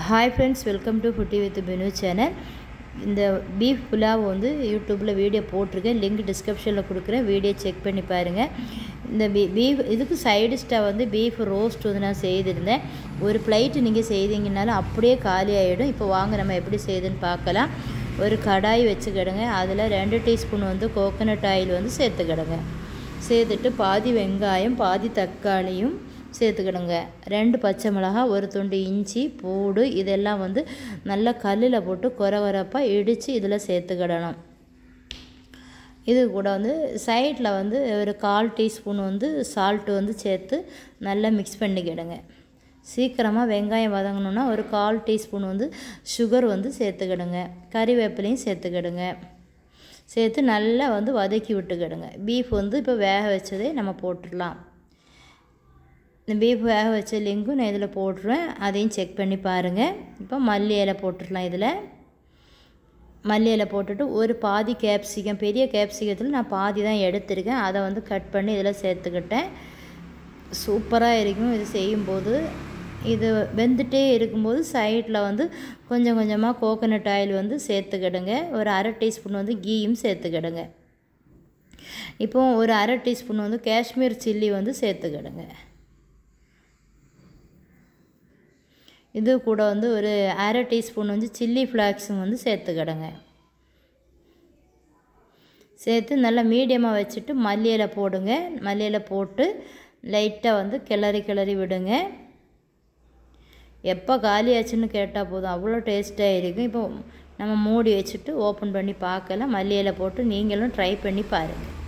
hi friends welcome to foodie with Binu channel இந்த beef pulao வந்து யூடியூப்பில் வீடியோ போட்டிருக்கேன் லிங்க் டிஸ்கிரிப்ஷனில் கொடுக்குறேன் வீடியோ செக் பண்ணி பாருங்கள் இந்த பீ பீஃப் இதுக்கு சைடிஷ்டாக வந்து பீஃப் ரோஸ்ட் வந்து நான் செய்திருந்தேன் ஒரு பிளைட்டு நீங்கள் செய்தீங்கனாலும் அப்படியே காலி ஆகிடும் இப்போ வாங்க நம்ம எப்படி செய்யுதுன்னு பார்க்கலாம் ஒரு கடாய் வச்சுக்கிடுங்க அதில் ரெண்டு டீஸ்பூன் வந்து கோகோனட் ஆயில் வந்து சேர்த்துக்கிடுங்க சேர்த்துட்டு பாதி வெங்காயம் பாதி தக்காளியும் சேர்த்துக்கிடுங்க ரெண்டு பச்சை மிளகாய் ஒரு துண்டு இஞ்சி பூடு இதெல்லாம் வந்து நல்லா கல்லில் போட்டு குறை குறைப்பாக இடித்து இதில் சேர்த்துக்கிடணும் இது கூட வந்து சைடில் வந்து ஒரு கால் டீஸ்பூன் வந்து சால்ட்டு வந்து சேர்த்து நல்லா மிக்ஸ் பண்ணிக்கிடுங்க சீக்கிரமாக வெங்காயம் வதங்கணுன்னா ஒரு கால் டீஸ்பூன் வந்து சுகர் வந்து சேர்த்துக்கிடுங்க கறிவேப்பிலையும் சேர்த்துக்கிடுங்க சேர்த்து நல்லா வந்து வதக்கி விட்டுக்கிடுங்க பீஃப் வந்து இப்போ வேக வச்சதே நம்ம போட்டுடலாம் இந்த பீஃப் வேக வச்ச லிங்க்கும் நான் இதில் போட்டுருவேன் அதையும் செக் பண்ணி பாருங்கள் இப்போ மல்லி இலை போட்டுடலாம் இதில் மல்லி இலை போட்டுட்டு ஒரு பாதி கேப்சிகம் பெரிய கேப்சிகத்தில் நான் பாதி தான் எடுத்திருக்கேன் அதை வந்து கட் பண்ணி இதில் சேர்த்துக்கிட்டேன் சூப்பராக இருக்கும் இது செய்யும்போது இது வெந்துட்டே இருக்கும்போது சைடில் வந்து கொஞ்சம் கொஞ்சமாக கோகோனட் ஆயில் வந்து சேர்த்துக்கிடுங்க ஒரு அரை டீஸ்பூன் வந்து கீயும் சேர்த்துக்கிடுங்க இப்போ ஒரு அரை டீஸ்பூன் வந்து காஷ்மீர் சில்லி வந்து சேர்த்துக்கிடுங்க இது கூட வந்து ஒரு அரை டீஸ்பூன் வந்து சில்லி ஃப்ளாக்ஸும் வந்து சேர்த்துக்கிடுங்க சேர்த்து நல்லா மீடியமாக வச்சுட்டு மல்லி இலை போடுங்க மல்லி இலை போட்டு லைட்டாக வந்து கிளறி கிளறி விடுங்க எப்போ காலியாச்சுன்னு கேட்டால் போதும் அவ்வளோ டேஸ்ட்டாக இருக்கும் இப்போ நம்ம மூடி வச்சுட்டு ஓப்பன் பண்ணி பார்க்கலாம் மல்லி இலை போட்டு நீங்களும் ட்ரை பண்ணி பாருங்கள்